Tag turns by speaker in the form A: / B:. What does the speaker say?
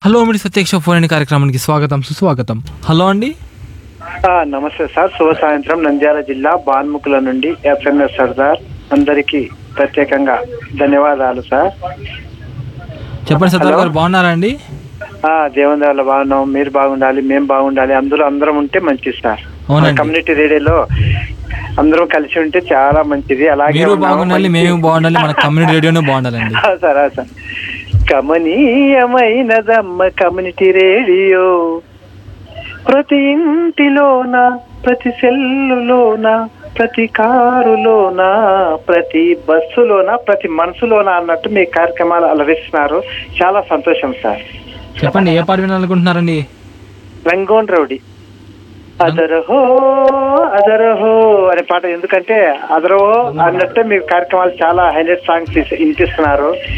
A: Hello అండి ప్రత్యక్ష phone in కార్యక్రమానికి స్వాగతం సుస్వాగతం హలో అండి
B: ఆ, నమస్తే సార్ శుభ సాయంత్రం నంద్యాల జిల్లా బాన్ముకుల నుండి ఎఫ్ఎంఎస్ సర్దార్ అందరికీ ప్రత్యేకంగా ధన్యవాదాలు సార్
A: చెప్పండి సత్తార్
B: హలో.
A: గారు బాగున్నారా అండి
B: ఆ దేవుని వల్ల బాగున్నాం మీరు బాగుండాలి మేము బాగుండాలి అందరూ అందరం ఉంటే మంచిది సార్
A: అవునండి.
B: మన కమ్యూనిటీ రేడియోలో అందరం కలిసి ఉంటే చాలా మంచిది అలాగే
A: మీరు
B: ఉన్నాము,
A: బాగుండాలి
B: మంచి-
A: మేము బాగుండాలి మన కమ్యూనిటీ రేడియోనే బాగుండాలండి
B: ఆ, సార్ ఆ, సార్ కమనీయమైనదమ్మ కమ్యూనిటీ రేడియో ప్రతి ఇంటిలోన ప్రతి సెల్లులోన ప్రతి కారులోన ప్రతి బస్సులోన ప్రతి మనసులోన అన్నట్టు మీ కార్యక్రమాలు అలరిస్తున్నారు చాలా సంతోషం సార్
A: చెప్పండి ఏ పాట వినాలనుకుంటున్నారండి
B: రంగోన్ రౌడీ అదరహో అదరహో అనే పాట ఎందుకంటే అదరహో అన్నట్టు మీ కార్యక్రమాలు చాలా హైలైట్ సాంగ్స్ వినిపిస్తున్నారు